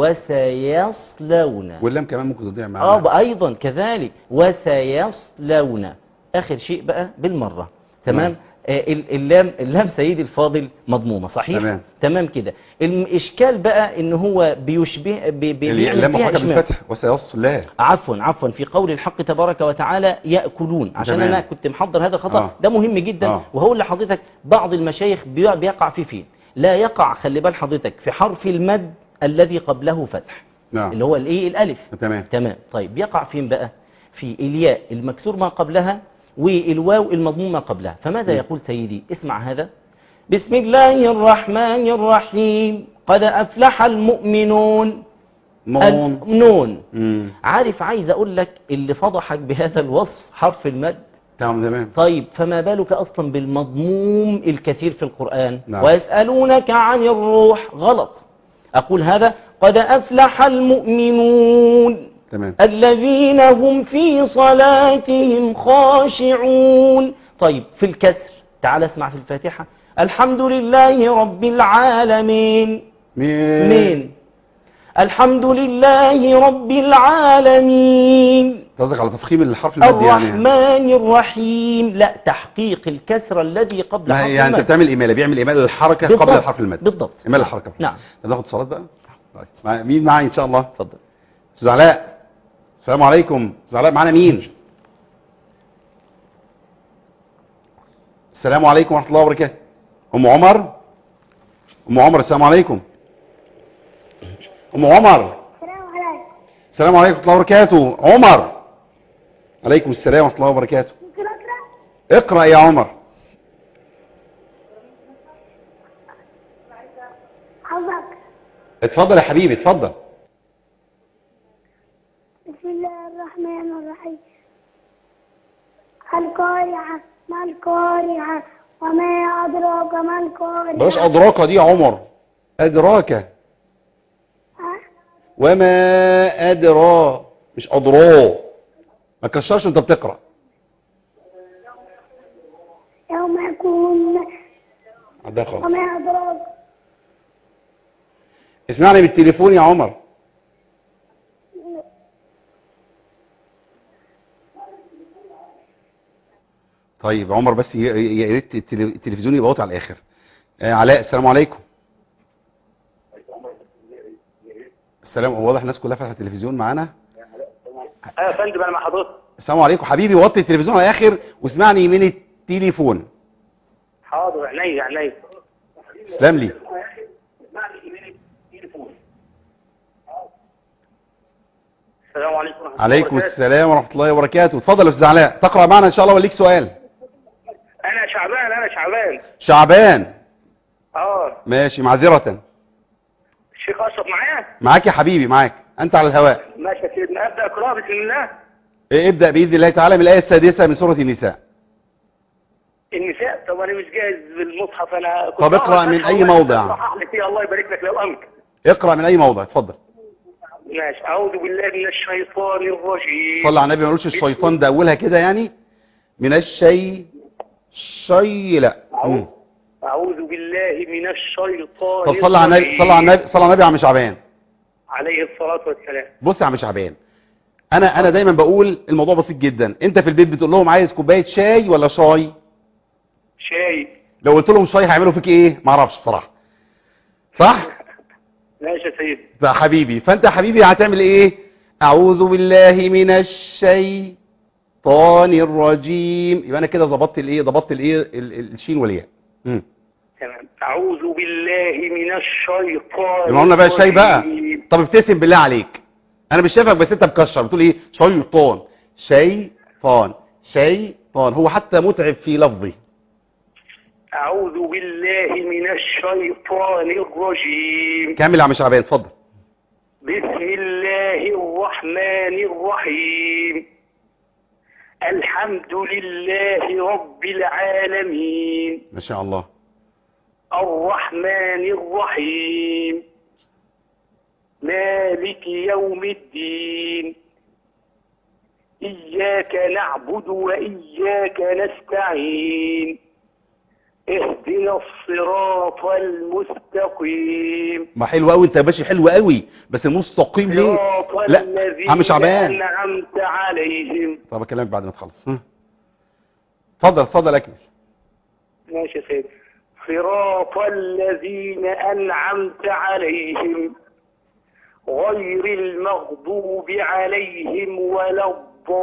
وسيصلون واللام كمان ممكن تضيع اه معانا بقى ايضا كذلك وسيصلون اخر شيء بقى بالمره تمام نعم. آه ال- اللام اللام سيدي الفاضل مضمومه صحيح تمام. تمام كده الاشكال بقى ان هو بيشبه بي بي بيعمل اللام فيها محركة إشمام. بالفتح وسيصلى عفوا عفوا في قول الحق تبارك وتعالى ياكلون عشان تمام. انا كنت محضر هذا الخطا آه. ده مهم جدا آه. وهقول لحضرتك بعض المشايخ بي- بيقع فيه فين لا يقع خلي بال حضرتك في حرف المد الذي قبله فتح نعم اللي هو الايه الالف تمام تمام طيب يقع فين بقى في الياء المكسور ما قبلها والواو المضموم ما قبلها فماذا م. يقول سيدي اسمع هذا بسم الله الرحمن الرحيم قد أفلح المؤمنون نون النون مم. عارف عايز أقول لك اللي فضحك بهذا الوصف حرف المد تمام تمام طيب فما بالك أصلا بالمضموم الكثير في القرآن نعم. ويسألونك عن الروح غلط أقول هذا قد أفلح المؤمنون تمام الذين هم في صلاتهم خاشعون طيب في الكسر تعال اسمع في الفاتحة الحمد لله رب العالمين مين مين الحمد لله رب العالمين قصدك على تفخيم الحرف المادي يعني الرحمن الرحيم لا تحقيق الكسر الذي قبل ما حرف يعني انت المد. بتعمل ايمال بيعمل ايمال للحركه قبل بالضبط. الحرف المادي بالضبط. ايمال الحركه نعم. طب ناخد اتصالات بقى طيب مع- مين معايا ان شاء الله اتفضل استاذ علاء السلام عليكم استاذ علاء معانا مين السلام عليكم ورحمه الله وبركاته ام عمر ام عمر السلام عليكم ام عمر السلام عليكم السلام عليكم ورحمه الله وبركاته عمر عليكم السلام ورحمه الله وبركاته ممكن اقرا اقرا يا عمر حظك اتفضل يا حبيبي اتفضل بسم الله الرحمن الرحيم القارعة ما القارعة وما أدراك ما القارعة بلاش ادراك دي يا عمر ادراك ها؟ وما ادرى مش ادرى ما تكشرش انت بتقرا يوم يكون عدها خالص وما أدراك اسمعني بالتليفون يا عمر طيب عمر بس ي- ي- يا ريت التلي- التلفزيون يبقى واطي على الاخر آه علاء السلام عليكم السلام هو واضح الناس كلها فاتحه التلفزيون معانا ايوه يا فندم انا مع حضرتك السلام عليكم حبيبي وطي التلفزيون على الاخر واسمعني من التليفون حاضر عينيا عينيا تسلم لي السلام عليكم ورحمه الله عليكم وبركاته. السلام ورحمه الله وبركاته اتفضل يا استاذ علاء تقرا معنا ان شاء الله وليك سؤال انا شعبان انا شعبان شعبان اه ماشي معذره الشيخ اشرف معايا معاك يا حبيبي معاك انت على الهواء ماشي يا سيدنا ابدا اقرا بسم الله إيه، ابدا باذن الله تعالى من الايه السادسه من سوره النساء النساء طب انا مش جاهز بالمصحف انا كنت طب اقرأ أعرف من أشرح أي الله موضع. يصحح لي فيه الله يبارك لك لو امكن اقرا من اي موضع اتفضل ماشي اعوذ بالله من الشيطان الرجيم صلى على النبي ما نقولش الشيطان ده اولها كده يعني من الشيء شي لا مم. اعوذ بالله من الشيطان طب صلى على النبي الرجيم. صلى على النبي صلى على النبي يا عم شعبان عليه الصلاه والسلام بص يا عم شعبان انا انا دايما بقول الموضوع بسيط جدا انت في البيت بتقول لهم عايز كوبايه شاي ولا شاي شاي لو قلت لهم شاي هيعملوا فيك ايه ما اعرفش بصراحه صح ماشي يا سيدي ده حبيبي فانت يا حبيبي هتعمل ايه اعوذ بالله من الشيطان الرجيم يبقى انا كده ظبطت الايه ظبطت الايه ال- ال- الشين والياء امم تمام اعوذ بالله من الشيطان يبقى قلنا بقى الشاي بقى الرجيم. طب ابتسم بالله عليك انا مش شايفك بس انت مكشر بتقول ايه شيطان شيطان شيطان هو حتى متعب في لفظه أعوذ بالله من الشيطان الرجيم كمل يا عم شعبان اتفضل بسم الله الرحمن الرحيم الحمد لله رب العالمين ما شاء الله الرحمن الرحيم مالك يوم الدين إياك نعبد وإياك نستعين اهدنا الصراط المستقيم ما حلو قوي انت يا باشا حلو قوي بس المستقيم ليه صراط لا الذين عم شعبان أنعمت عليهم طب اكلمك بعد ما تخلص ها. اتفضل اتفضل اكمل ماشي يا سيدي صراط الذين أنعمت عليهم غير المغضوب عليهم ولا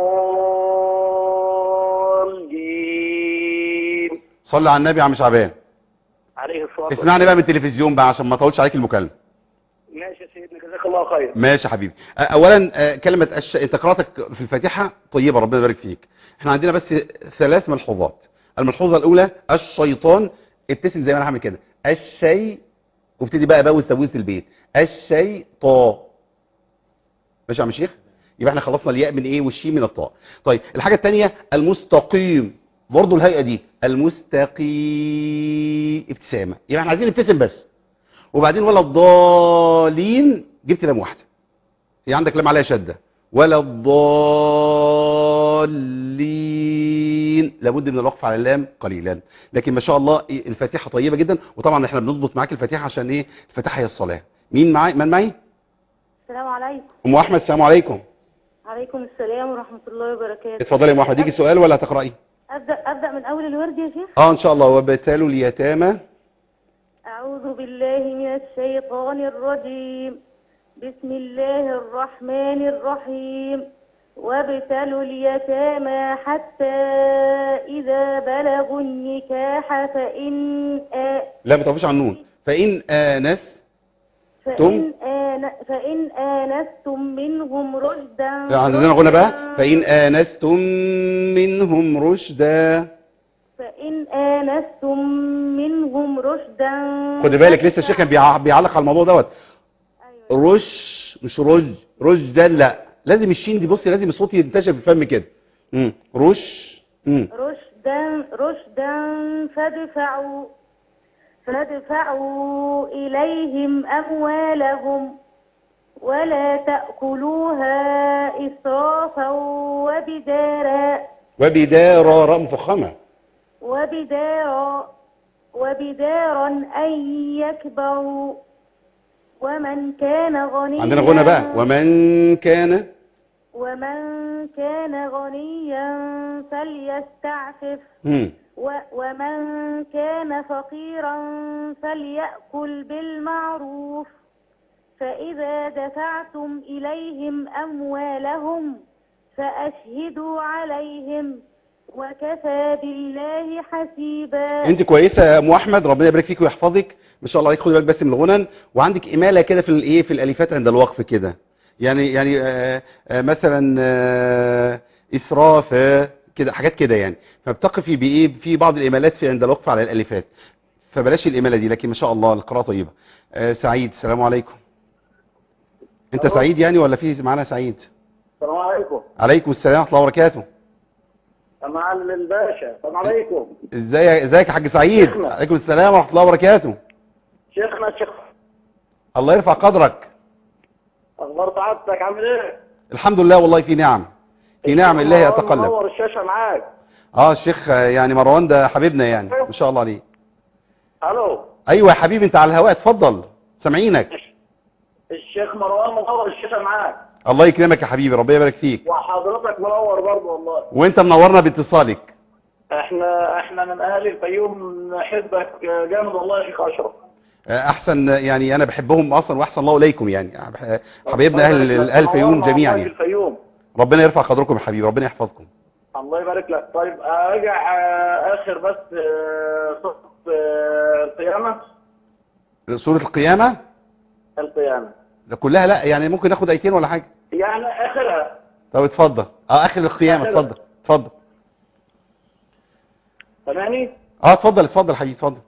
الضالين صلي على النبي يا عم شعبان عليه الصلاة اسمعني بقى من التلفزيون بقى عشان ما اطولش عليك المكالمه ماشي يا سيدنا جزاك الله خير ماشي يا حبيبي أ- اولا آه، كلمه الش... انت قراءتك في الفاتحه طيبه ربنا يبارك فيك احنا عندنا بس ثلاث ملحوظات الملحوظه الاولى الشيطان ابتسم زي ما انا هعمل كده الشيء وابتدي بقى بوز تبويزه البيت الشيطان ماشي يا عم شيخ يبقى احنا خلصنا الياء من ايه والشين من الطاء طيب الحاجه الثانيه المستقيم برضو الهيئه دي المستقيم ابتسامه يبقى احنا عايزين نبتسم بس وبعدين ولا الضالين جبت لام واحده هي عندك لام عليها شده ولا الضالين لابد من الوقف على اللام قليلا لكن ما شاء الله إيه، الفاتحه طيبه جدا وطبعا احنا بنضبط معاك الفاتحه عشان ايه الفاتحه هي الصلاه مين معاي من معي السلام عليكم ام احمد السلام عليكم عليكم السلام ورحمة الله وبركاته اتفضلي يا ام احمد يجي سؤال ولا هتقراي أبدأ, أبدأ من أول الورد يا شيخ اه ان شاء الله وابتلوا اليتامى أعوذ بالله من الشيطان الرجيم بسم الله الرحمن الرحيم وابتلوا اليتامى حتى إذا بلغوا النكاح فإن آ... لا ما تقفش على النون فان انس فإن, آن... فإن آنستم منهم رشدا عندنا غنى بقى فان انستم منهم رشدا فإن آنستم منهم رشدا خد بالك لسه الشيخ كان بيع- بيعلق على الموضوع دوت أيوة. رش مش رج رشدا لا لازم الشين دي بصي لازم الصوت ينتشر في الفم كده امم رش امم رشدا رشدا فادفعوا فادفعوا إليهم أموالهم ولا تأكلوها إسرافا وبدارا وبدارا راء مفخمه وبدارا وبدارا أن يكبروا ومن كان غنيا عندنا غنى بقى ومن كان ومن كان غنيا فليستعفف امم و- ومن كان فقيرا فليأكل بالمعروف فإذا دفعتم إليهم أموالهم فأشهدوا عليهم وكفى بالله حسيبا انت كويسه يا ام احمد ربنا يبارك فيك ويحفظك ما شاء الله عليك خدي بالك بس من الغنن وعندك اماله كده في الايه في الالفات عند الوقف كده يعني يعني آه آه مثلا آه اسراف آه، كده حاجات كده يعني فبتقفي بايه في بعض الامالات في عند الوقف على الالفات فبلاش الاماله دي لكن ما شاء الله القراءه طيبه آه سعيد السلام عليكم انت سعيد يعني ولا في معانا سعيد السلام عليكم عليكم السلام ورحمه الله وبركاته يا معلم الباشا السلام عليكم ازاي ازيك يا حاج سعيد شيخنا. عليكم السلام ورحمه الله وبركاته شيخنا شيخ الله يرفع قدرك اخبار سعادتك عامل ايه الحمد لله والله في نعم في نعم الله مروان يتقلب منور الشاشه معاك اه الشيخ آه، يعني مروان ده حبيبنا يعني ما شاء الله عليه الو ايوه يا حبيبي انت على الهواء اتفضل سامعينك الشيخ مروان منور الشاشه معاك الله يكرمك يا حبيبي ربنا يبارك فيك وحضرتك منور برضه والله وانت منورنا باتصالك احنا احنا من اهل الفيوم نحبك جامد والله يا شيخ اشرف آه، احسن يعني انا بحبهم اصلا واحسن الله اليكم يعني بح- حبايبنا اهل اهل الفيوم منورنا جميعا والله في يعني الفيوم ربنا يرفع قدركم يا حبيبي ربنا يحفظكم الله يبارك لك طيب ارجع آه، اخر بس آه، صوت آه، القيامه سورة القيامة القيامه ده كلها لا يعني ممكن ناخد ايتين ولا حاجة يعني اخرها طب اتفضل اه اخر القيامة آخرها. اتفضل اتفضل سامعني اه اتفضل اتفضل حبيبي اتفضل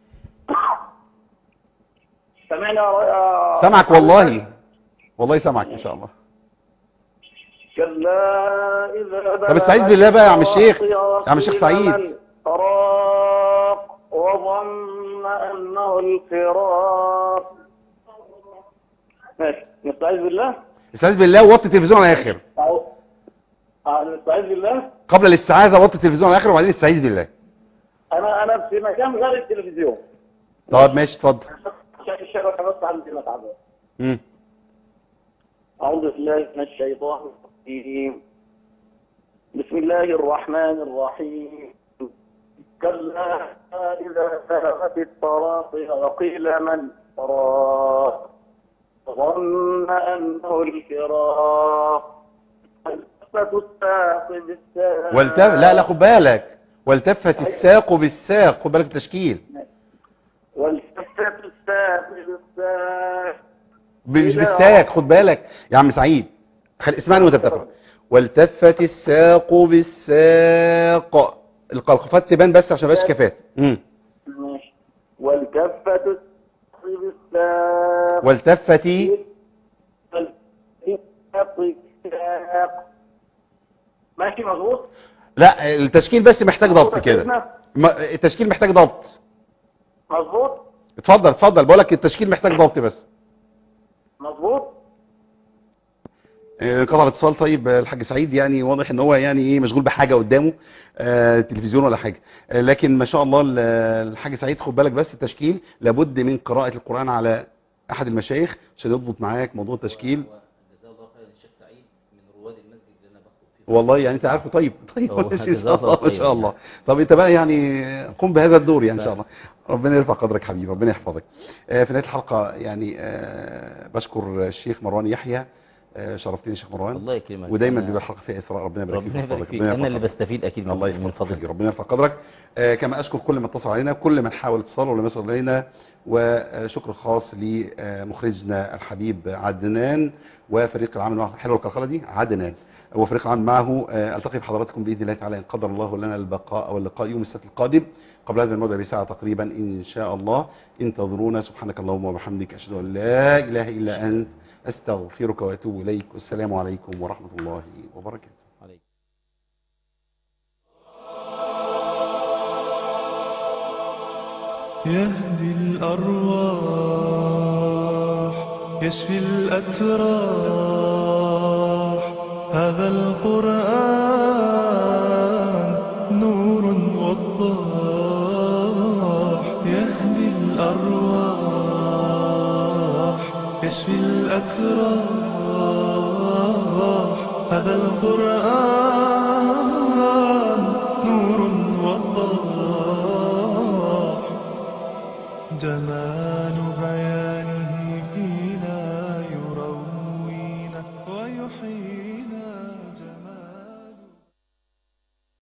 سامعني يا ر- يا- سامعك والله والله سامعك ان شاء الله كلا إذا طب استعيذ بالله بقى يا عم الشيخ. يا عم الشيخ سعيد. الفراق وظن أنه الفراق ماشي نستعيذ بالله استعيذ بالله ووطي التلفزيون على الاخر أو آه، نستعيذ بالله قبل الاستعاذة وطي التلفزيون على الاخر وبعدين استعيذ بالله أنا أنا في مكان غير التلفزيون طب ماشي اتفضل عشان الشبكة بس عندي متعبة مم. أعوذ بالله من الشيطان الرجيم بسم الله الرحمن الرحيم كلا إذا بلغت التراقي وقيل من راق ظن أنه الفراق التفت الساق بالساق والتف... لا لا خد بالك والتفت الساق بالساق خد بالك التشكيل والتفت الساق بالساق ب- مش بالساق خد بالك يا عم سعيد خل... اسمعني وانت بتقرا والتفت الساق بالساق القلقفات تبان بس عشان ما يبقاش كفات مم. ماشي والكفة الساق بالساق والتفتي ماشي مظبوط لا التشكيل بس محتاج ضبط كده ما- التشكيل محتاج ضبط مظبوط اتفضل اتفضل بقول لك التشكيل محتاج ضبط بس مظبوط آه، قطع الاتصال طيب آه، الحاج سعيد يعني واضح ان هو يعني ايه مشغول بحاجه قدامه آه، تلفزيون ولا حاجه آه، لكن ما شاء الله ال- الحاج سعيد خد بالك بس التشكيل لابد من قراءه القران على احد المشايخ عشان يضبط معاك موضوع التشكيل والله يعني انت عارفه طيب طيب هو ما جزاه شاء الله الله ما خير شاء الله طب انت بقى يعني قم بهذا الدور يعني ان شاء نعم. الله ربنا يرفع قدرك حبيبي ربنا يحفظك آه، في نهايه الحلقه يعني آه، بشكر الشيخ مروان يحيى آه، شرفتني يا شيخ مروان الله يكرمك ودايما أنا- بيبقى الحلقه فيها اثراء ربنا يبارك فيك ربنا يبارك ويحفظك. فيك ربنا انا اللي يحفظك. بستفيد اكيد الله من من يحفظك فضلك ربنا يرفع قدرك آه كما اشكر كل من اتصل علينا كل من حاول اتصال ولم يصل الينا وشكر خاص لمخرجنا الحبيب عدنان وفريق العمل معه حلوه القلقله دي عدنان وفريق العمل معه آه التقي بحضراتكم باذن الله تعالى ان قدر الله لنا البقاء واللقاء يوم السبت القادم قبل هذا الموعد بساعه تقريبا ان شاء الله انتظرونا سبحانك اللهم وبحمدك اشهد ان لا اله الا انت استغفرك واتوب اليك والسلام عليكم ورحمه الله وبركاته عليك. يهدي الأرواح يشفي الأتراح هذا القرآن نور وضاح يهدي الأرواح يشفي الأتراح هذا القرآن نور وضاح جمال